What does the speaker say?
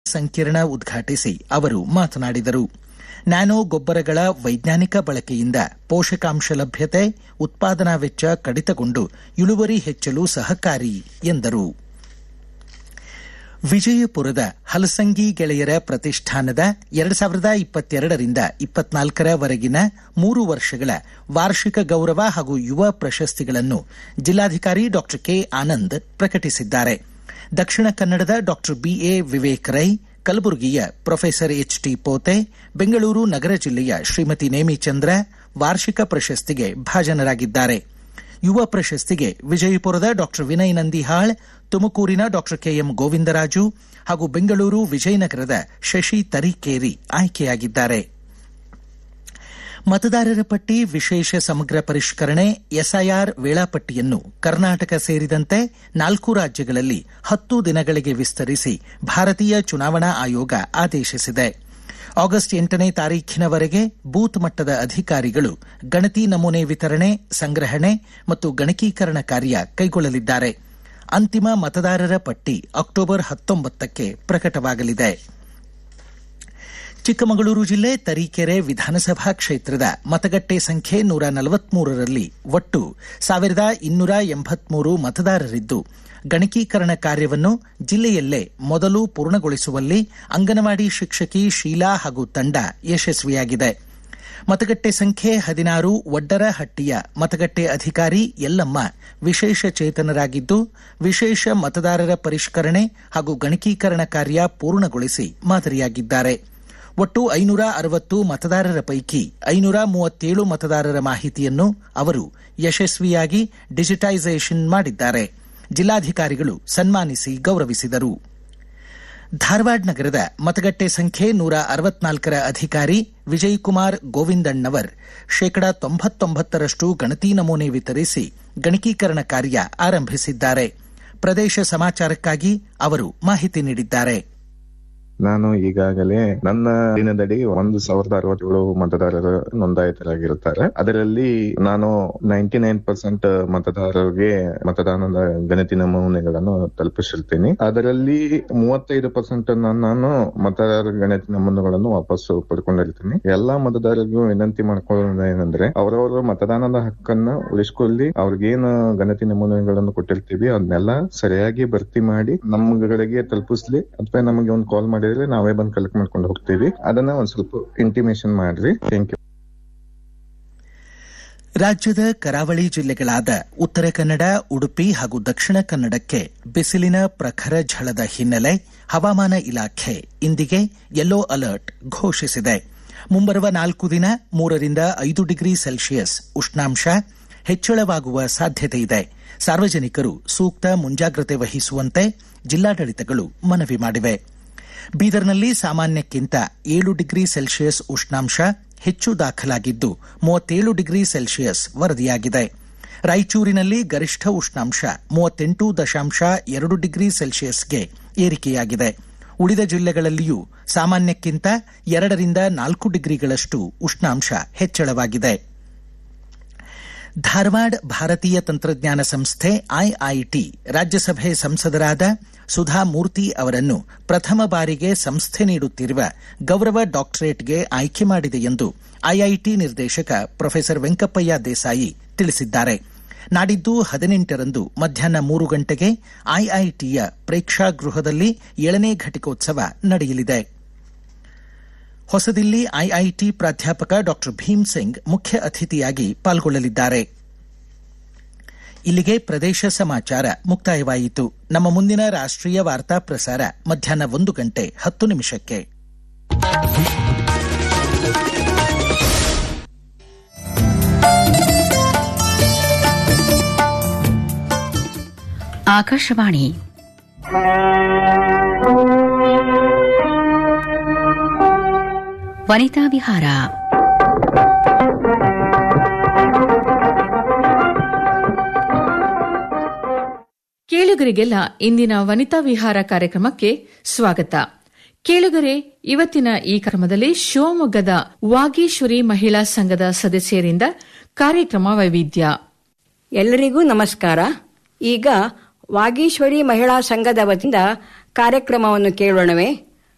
ಸಂಕಿರಣ ಉದ್ಘಾಟಿಸಿ ಅವರು ಮಾತನಾಡಿದರು ನ್ಯಾನೋ ಗೊಬ್ಬರಗಳ ವೈಜ್ಞಾನಿಕ ಬಳಕೆಯಿಂದ ಪೋಷಕಾಂಶ ಲಭ್ಯತೆ ಉತ್ಪಾದನಾ ವೆಚ್ಚ ಕಡಿತಗೊಂಡು ಇಳುವರಿ ಹೆಚ್ಚಲು ಸಹಕಾರಿ ಎಂದರು ವಿಜಯಪುರದ ಹಲಸಂಗಿ ಗೆಳೆಯರ ಪ್ರತಿಷ್ಠಾನದ ಎರಡು ಸಾವಿರದ ಇಪ್ಪತ್ತೆರಡರಿಂದ ಇಪ್ಪತ್ನಾಲ್ಕರವರೆಗಿನ ಮೂರು ವರ್ಷಗಳ ವಾರ್ಷಿಕ ಗೌರವ ಹಾಗೂ ಯುವ ಪ್ರಶಸ್ತಿಗಳನ್ನು ಜಿಲ್ಲಾಧಿಕಾರಿ ಡಾ ಕೆ ಆನಂದ್ ಪ್ರಕಟಿಸಿದ್ದಾರೆ ದಕ್ಷಿಣ ಕನ್ನಡದ ಡಾ ಬಿಎ ವಿವೇಕ್ ರೈ ಕಲಬುರಗಿಯ professor H T Pote Bengaluru ನಗರ ಜಿಲ್ಲೆಯ ಶ್ರೀಮತಿ ನೇಮಿಚಂದ್ರ ವಾರ್ಷಿಕ ಪ್ರಶಸ್ತಿಗೆ ಭಾಜನರಾಗಿದ್ದಾರೆ ಯುವ ಪ್ರಶಸ್ತಿಗೆ ವಿಜಯಪುರದ ಡಾ ವಿನಯ್ ನಂದಿಹಾಳ್ ತುಮಕೂರಿನ ಡಾ ಕೆಎಂ ಗೋವಿಂದರಾಜು ಹಾಗೂ ಬೆಂಗಳೂರು ವಿಜಯನಗರದ ಶಶಿ ತರೀಕೇರಿ ಆಯ್ಕೆಯಾಗಿದ್ದಾರೆ ಮತದಾರರ ಪಟ್ಟಿ ವಿಶೇಷ ಸಮಗ್ರ ಪರಿಷ್ಕರಣೆ ಎಸ್ಐಆರ್ ವೇಳಾಪಟ್ಟಿಯನ್ನು ಕರ್ನಾಟಕ ಸೇರಿದಂತೆ ನಾಲ್ಕು ರಾಜ್ಯಗಳಲ್ಲಿ ಹತ್ತು ದಿನಗಳಿಗೆ ವಿಸ್ತರಿಸಿ ಭಾರತೀಯ ಚುನಾವಣಾ ಆಯೋಗ ಆದೇಶಿಸಿದೆ ಆಗಸ್ಟ್ ಎಂಟನೇ ತಾರೀಖಿನವರೆಗೆ ಬೂತ್ ಮಟ್ಟದ ಅಧಿಕಾರಿಗಳು ಗಣತಿ ನಮೂನೆ ವಿತರಣೆ ಸಂಗ್ರಹಣೆ ಮತ್ತು ಗಣಕೀಕರಣ ಕಾರ್ಯ ಕೈಗೊಳ್ಳಲಿದ್ದಾರೆ ಅಂತಿಮ ಮತದಾರರ ಪಟ್ಟಿ ಅಕ್ಟೋಬರ್ ಹತ್ತೊಂಬತ್ತಕ್ಕೆ ಪ್ರಕಟವಾಗಲಿದೆ ಚಿಕ್ಕಮಗಳೂರು ಜಿಲ್ಲೆ ತರೀಕೆರೆ ವಿಧಾನಸಭಾ ಕ್ಷೇತ್ರದ ಮತಗಟ್ಟೆ ಸಂಖ್ಯೆ ನೂರ ನಲವತ್ಮೂರರಲ್ಲಿ ಒಟ್ಟು ಸಾವಿರದ ಇನ್ನೂರ ಎಂಬತ್ಮೂರು ಮತದಾರರಿದ್ದು ಗಣಕೀಕರಣ ಕಾರ್ಯವನ್ನು ಜಿಲ್ಲೆಯಲ್ಲೇ ಮೊದಲು ಪೂರ್ಣಗೊಳಿಸುವಲ್ಲಿ ಅಂಗನವಾಡಿ ಶಿಕ್ಷಕಿ ಶೀಲಾ ಹಾಗೂ ತಂಡ ಯಶಸ್ವಿಯಾಗಿದೆ ಮತಗಟ್ಟೆ ಸಂಖ್ಯೆ ಹದಿನಾರು ಒಡ್ಡರಹಟ್ಟಿಯ ಮತಗಟ್ಟೆ ಅಧಿಕಾರಿ ಯಲ್ಲಮ್ಮ ವಿಶೇಷ ಚೇತನರಾಗಿದ್ದು ವಿಶೇಷ ಮತದಾರರ ಪರಿಷ್ಕರಣೆ ಹಾಗೂ ಗಣಕೀಕರಣ ಕಾರ್ಯ ಪೂರ್ಣಗೊಳಿಸಿ ಮಾದರಿಯಾಗಿದ್ದಾರೆ ಒಟ್ಟು ಐನೂರ ಅರವತ್ತು ಮತದಾರರ ಪೈಕಿ ಐನೂರ ಮೂವತ್ತೇಳು ಮತದಾರರ ಮಾಹಿತಿಯನ್ನು ಅವರು ಯಶಸ್ವಿಯಾಗಿ ಡಿಜಿಟೈಸೇಷನ್ ಮಾಡಿದ್ದಾರೆ ಜಿಲ್ಲಾಧಿಕಾರಿಗಳು ಸನ್ಮಾನಿಸಿ ಗೌರವಿಸಿದರು ಧಾರವಾಡ ನಗರದ ಮತಗಟ್ಟೆ ಸಂಖ್ಯೆ ನೂರ ಅರವತ್ನಾಲ್ಕರ ಅಧಿಕಾರಿ ವಿಜಯಕುಮಾರ್ ಗೋವಿಂದಣ್ಣವರ್ ಶೇಕಡಾ ತೊಂಬತ್ತೊಂಬತ್ತರಷ್ಟು ಗಣತಿ ನಮೂನೆ ವಿತರಿಸಿ ಗಣಕೀಕರಣ ಕಾರ್ಯ ಆರಂಭಿಸಿದ್ದಾರೆ ಪ್ರದೇಶ ಸಮಾಚಾರಕ್ಕಾಗಿ ಅವರು ಮಾಹಿತಿ ನೀಡಿದ್ದಾರೆ ನಾನು ಈಗಾಗಲೇ ನನ್ನ ದಿನದಡಿ ಒಂದು ಸಾವಿರದ ಅರವತ್ತೇಳು ಮತದಾರರು ನೋಂದಾಯಿತರಾಗಿರುತ್ತಾರೆ ಅದರಲ್ಲಿ ನಾನು ನೈಂಟಿ ನೈನ್ ಪರ್ಸೆಂಟ್ ಮತದಾರರಿಗೆ ಮತದಾನದ ಗಣತಿ ನಮೂನೆಗಳನ್ನು ತಲುಪಿಸಿರ್ತೀನಿ ಅದರಲ್ಲಿ ಮೂವತ್ತೈದು ಪರ್ಸೆಂಟ್ ನಾನು ಮತದಾರರ ಗಣತಿ ನಮೂನೆಗಳನ್ನು ವಾಪಸ್ಸು ಪಡ್ಕೊಂಡಿರ್ತೀನಿ ಎಲ್ಲಾ ಮತದಾರರಿಗೂ ವಿನಂತಿ ಮಾಡ್ಕೊಳ್ಳೋದು ಏನಂದ್ರೆ ಅವರವರ ಮತದಾನದ ಹಕ್ಕನ್ನ ಉಳಿಸ್ಕೊಳ್ಳಿ ಅವ್ರಿಗೇನು ಗಣತಿ ನಮೂನೆಗಳನ್ನು ಕೊಟ್ಟಿರ್ತೀವಿ ಅದನ್ನೆಲ್ಲ ಸರಿಯಾಗಿ ಭರ್ತಿ ಮಾಡಿ ನಮ್ಗಳಿಗೆ ತಲುಪಿಸ್ಲಿ ಅಥವಾ ನಮಗೆ ಒಂದು ಕಾಲ್ ಮಾಡಿ ನಾವೇ ಬಂದು ಕಲೆಕ್ಟ್ ಮಾಡ್ಕೊಂಡು ಹೋಗ್ತೀವಿ ಅದನ್ನ ಒಂದ್ ಸ್ವಲ್ಪ ಇಂಟಿಮೇಷನ್ ಮಾಡ್ರಿ ಥ್ಯಾಂಕ್ ಯು ರಾಜ್ಯದ ಕರಾವಳಿ ಜಿಲ್ಲೆಗಳಾದ ಉತ್ತರ ಕನ್ನಡ ಉಡುಪಿ ಹಾಗೂ ದಕ್ಷಿಣ ಕನ್ನಡಕ್ಕೆ ಬಿಸಿಲಿನ ಪ್ರಖರ ಝಳದ ಹಿನ್ನೆಲೆ ಹವಾಮಾನ ಇಲಾಖೆ ಇಂದಿಗೆ ಯೆಲ್ಲೋ ಅಲರ್ಟ್ ಘೋಷಿಸಿದೆ ಮುಂಬರುವ ನಾಲ್ಕು ದಿನ ಮೂರರಿಂದ ಐದು ಡಿಗ್ರಿ ಸೆಲ್ಸಿಯಸ್ ಉಷ್ಣಾಂಶ ಹೆಚ್ಚಳವಾಗುವ ಸಾಧ್ಯತೆ ಇದೆ ಸಾರ್ವಜನಿಕರು ಸೂಕ್ತ ಮುಂಜಾಗ್ರತೆ ವಹಿಸುವಂತೆ ಜಿಲ್ಲಾಡಳಿತಗಳು ಮನವಿ ಮಾಡಿವೆ ಬೀದರ್ನಲ್ಲಿ ಸಾಮಾನ್ಯಕ್ಕಿಂತ ಏಳು ಡಿಗ್ರಿ ಸೆಲ್ಸಿಯಸ್ ಉಷ್ಣಾಂಶ ಹೆಚ್ಚು ದಾಖಲಾಗಿದ್ದು ಮೂವತ್ತೇಳು ಡಿಗ್ರಿ ಸೆಲ್ಸಿಯಸ್ ವರದಿಯಾಗಿದೆ ರಾಯಚೂರಿನಲ್ಲಿ ಗರಿಷ್ಠ ಉಷ್ಣಾಂಶ ಮೂವತ್ತೆಂಟು ದಶಾಂಶ ಎರಡು ಡಿಗ್ರಿ ಸೆಲ್ಸಿಯಸ್ಗೆ ಏರಿಕೆಯಾಗಿದೆ ಉಳಿದ ಜಿಲ್ಲೆಗಳಲ್ಲಿಯೂ ಸಾಮಾನ್ಯಕ್ಕಿಂತ ಎರಡರಿಂದ ನಾಲ್ಕು ಡಿಗ್ರಿಗಳಷ್ಟು ಉಷ್ಣಾಂಶ ಹೆಚ್ಚಳವಾಗಿದೆ ಧಾರವಾಡ ಭಾರತೀಯ ತಂತ್ರಜ್ಞಾನ ಸಂಸ್ಥೆ ಐಐಟಿ ರಾಜ್ಯಸಭೆ ಸಂಸದರಾದ ಸುಧಾ ಮೂರ್ತಿ ಅವರನ್ನು ಪ್ರಥಮ ಬಾರಿಗೆ ಸಂಸ್ಥೆ ನೀಡುತ್ತಿರುವ ಗೌರವ ಡಾಕ್ಟರೇಟ್ಗೆ ಆಯ್ಕೆ ಮಾಡಿದೆ ಎಂದು ಐಐಟಿ ನಿರ್ದೇಶಕ ಪ್ರೊಫೆಸರ್ ವೆಂಕಪ್ಪಯ್ಯ ದೇಸಾಯಿ ತಿಳಿಸಿದ್ದಾರೆ ನಾಡಿದ್ದು ಹದಿನೆಂಟರಂದು ಮಧ್ಯಾಹ್ನ ಮೂರು ಗಂಟೆಗೆ ಐಐಟಿಯ ಪ್ರೇಕ್ಷಾಗೃಹದಲ್ಲಿ ಏಳನೇ ಘಟಿಕೋತ್ಸವ ನಡೆಯಲಿದೆ ಹೊಸದಿಲ್ಲಿ ಐಐಟಿ ಪ್ರಾಧ್ಯಾಪಕ ಡಾ ಭೀಮ್ ಸಿಂಗ್ ಮುಖ್ಯ ಅತಿಥಿಯಾಗಿ ಪಾಲ್ಗೊಳ್ಳಲಿದ್ದಾರೆ ಇಲ್ಲಿಗೆ ಪ್ರದೇಶ ಸಮಾಚಾರ ಮುಕ್ತಾಯವಾಯಿತು ನಮ್ಮ ಮುಂದಿನ ರಾಷ್ಟ್ರೀಯ ವಾರ್ತಾ ಪ್ರಸಾರ ಮಧ್ಯಾಹ್ನ ಒಂದು ಗಂಟೆ ಹತ್ತು ನಿಮಿಷಕ್ಕೆ ಆಕಾಶವಾಣಿ ವನಿತಾ ವಿಹಾರ ಕೇಳುಗರಿಗೆಲ್ಲ ಇಂದಿನ ವನಿತಾ ವಿಹಾರ ಕಾರ್ಯಕ್ರಮಕ್ಕೆ ಸ್ವಾಗತ ಕೇಳುಗರೆ ಇವತ್ತಿನ ಈ ಕ್ರಮದಲ್ಲಿ ಶಿವಮೊಗ್ಗದ ವಾಗೀಶ್ವರಿ ಮಹಿಳಾ ಸಂಘದ ಸದಸ್ಯರಿಂದ ಕಾರ್ಯಕ್ರಮ ವೈವಿಧ್ಯ ಎಲ್ಲರಿಗೂ ನಮಸ್ಕಾರ ಈಗ ವಾಗೀಶ್ವರಿ ಮಹಿಳಾ ಸಂಘದ ವತಿಯಿಂದ ಕಾರ್ಯಕ್ರಮವನ್ನು ಕೇಳೋಣವೇ